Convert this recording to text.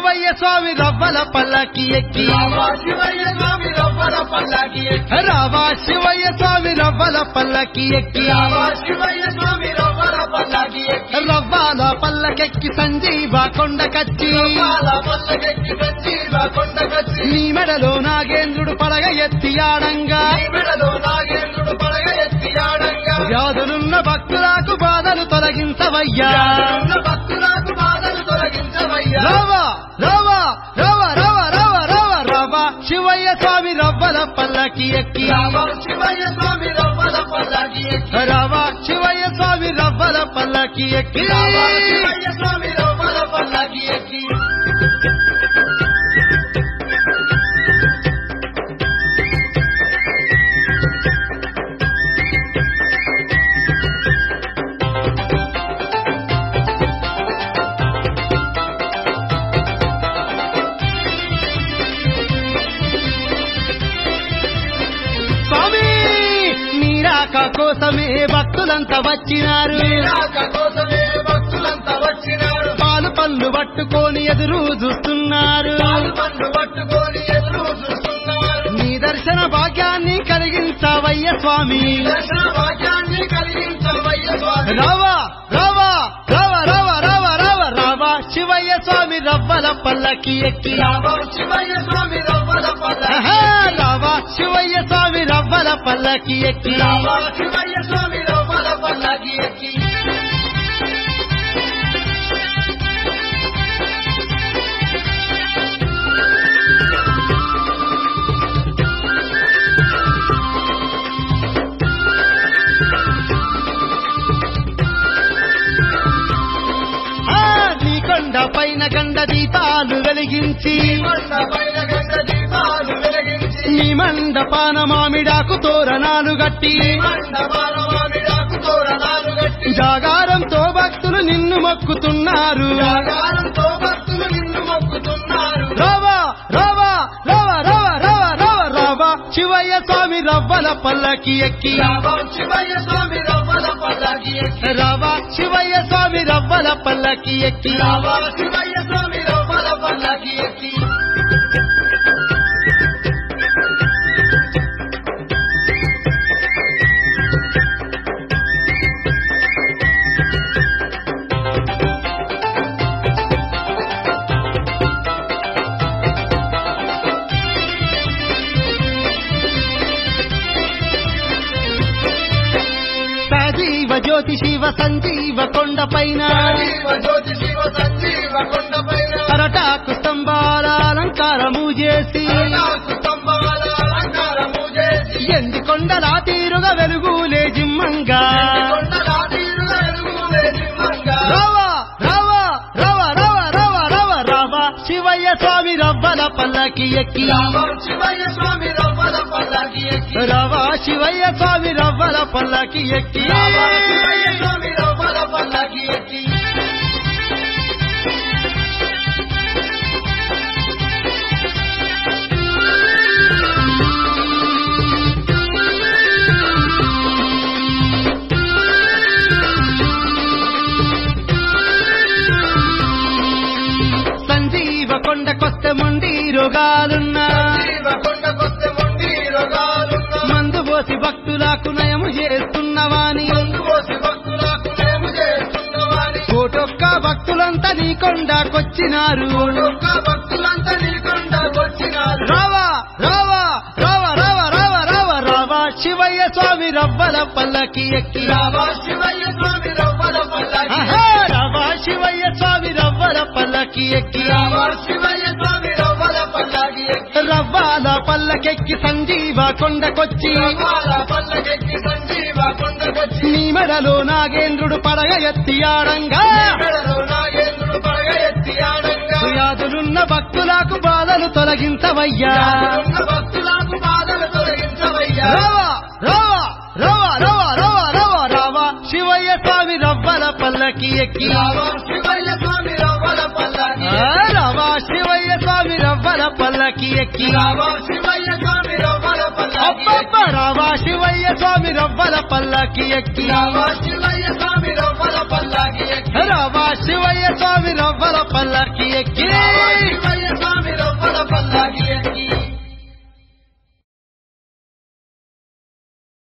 శివయ్య స్వామి రవ్వల పల్లకి ఎక్కి రావా శివయ్య స్వామి రవ్వల పల్లకి ఎక్కి రావా శివయ్య స్వామి రవ్వల పల్లకి ఎక్కి రావా శివయ్య స్వామి రవ్వల పల్లకి ఎక్కి రవ్వాల పల్లకెక్కి సంజీవ కొండకచ్చి రవ్వల పల్లకెక్కి సంజీవ కొండకచ్చి నీ మెడలో నాగేంద్రుడు పడగ ఎత్తి ఆడంగా నీ మెడలో నాగేంద్రుడు పడగ ఎత్తి ఆడంగా వ్యాధులున్న భక్తులకు బాధలు తొలగించవయ్యా ఉన్న భక్తులకు బాధలు తొలగించవయ్యా రావా రావా రావా రావా రావా రావా రావా శివయ్య స్వామి రవ్వల పల్లకి ఎక్కి రావా శివయ్య స్వామి రవ్వల పల్లకి ఎక్కి రావా శివయ్య స్వామి రవ్వల పల్లకి ఎక్కి రావా శివయ్య స్వామి రవ్వల పల్లకి ఎక్కి స్వామి నీరాక కోసమే భక్తులంతా వచ్చినారు రాక కోసమే భక్తులంతా వచ్చినారు పాలు పళ్ళు పట్టుకొని ఎదురు చూస్తున్నారు పాలు పండు పట్టుకొని ఎదురు చూస్తున్నారు నీ దర్శన భాగ్యాన్ని కలిగించవయ్య స్వామి దర్శన భాగ్యాన్ని కలిగించవయ్య స్వామి రావా రావా రావా రావా రావా రావా రావా శివయ్య స్వామి రవ్వల పల్లకి ఎక్కి రావా శివయ్య స్వామి రవ్వల పల్లకి ఆహా, రావా శివయ్య స్వామి రవ్వల పల్లకి ఎక్కి రావా శివయ్య స్వామి రవ్వల పల్లకి ఎక్కి ఆ, నీ కొండ పైన గండ దీపాలు వెలిగించి కొండ పైన గంట దీపాలు వెలిగించి నీ మండపాన మామిడాకు తోరణాలు గట్టి మండపాలవామిడాకు తోరణాలు గట్టి జాగారంతో భక్తులు నిన్ను మొక్కుతున్నారు జాగారంతో భక్తులు నిన్ను మొక్కుతున్నారు రావా రావా రావా రావా రావా రావా రావా శివయ్య స్వామి రవ్వల పల్లకి ఎక్కి రావా శివయ్య స్వామి రవ్వల పల్లకి ఎక్కి రావా శివయ్య స్వామి రవ్వల పల్లకి ఎక్కి రావా శివయ్య స్వామి రవ్వల పల్లకి ఎక్కి సజీవ జ్యోతి శివ సంజీవ కొండ పైన శివ జ్యోతి శివ సంజీవ కొండ పైన కరటాకు స్తంభాల అలంకారము చేసి కరుణాకు స్తంభాల అలంకారము చేసి ఎండి కొండలా తీరుగా వెలుగులే జిమ్మంగా కొండలా తీరుగా వెలుగులే సింహంగా రావా రావా రావా రావా రావా రావా రావా శివయ్య స్వామి రవ్వల పల్లకి ఎక్కి రావా శివయ్య స్వామి రవ్వల పల్లకి ఎక్కి రావా శివయ్య స్వామి రవ్వల పల్లకి ఎక్కి రావా శివయ్య స్వామి రవ్వల పల్లకి ఎక్కి సంజీవ కొండకొస్తే మొండి రోగాలున్నా జీవ కొండకొస్తే మొండి రోగాలున్న మందు పోసి భక్తులకు నయము చేస్తున్నవాని మందు పోసి భక్తులకు మేము చేస్తున్నవాని కోటొక్క భక్తులంతా నీ కొండకొచ్చినారు ఒక్క భక్తులంతా నిలకొండకొచ్చినారు రావా రావా రావా రావా రావా రావా రావా శివయ్య స్వామి రవ్వల పల్లకి ఎక్కి రావా శివయ్య స్వామి రవ్వల పల్లకి ఆహా, రావా శివయ్య స్వామి రవ్వల పల్లకి ఎక్కి రావా శివయ్య స్వామి రవ్వల పల్లకి ఎక్కి రవ్వాల పల్లకెక్కి సంజీవ కొండకొచ్చి రవ్వాల పల్లకెక్కి సంజీవ కొండకొచ్చి నీ మెడలో నాగేంద్రుడు పడగ ఎత్తి ఆడంగా మెడలో నాగేంద్రుడు పడగ ఎత్తి ఆడంగా వ్యాధులున్న భక్తులకు బాధలు తొలగించవయ్యా ఉన్న భక్తులకు బాధలు తొలగించవయ్యా రావా రావా రావా రావా రావా రావా రావా శివయ్య స్వామి రవ్వల పల్లకి ఎక్కి రావా శివయ్య స్వామి రవ్వల పల్లకి ఆ, రావా శివయ్య స్వామి రవ్వల పల్లకి ఎక్కి రావా శివయ్య స్వామి రవ్వల పల్లకి అబ్బబ్బ రావా శివయ్య స్వామి రవ్వల పల్లకి ఎక్కి రావా శివయ్య స్వామి రవ్వల పల్లకి ఎక్కి రావా శివయ్య స్వామి రవ్వల పల్లకి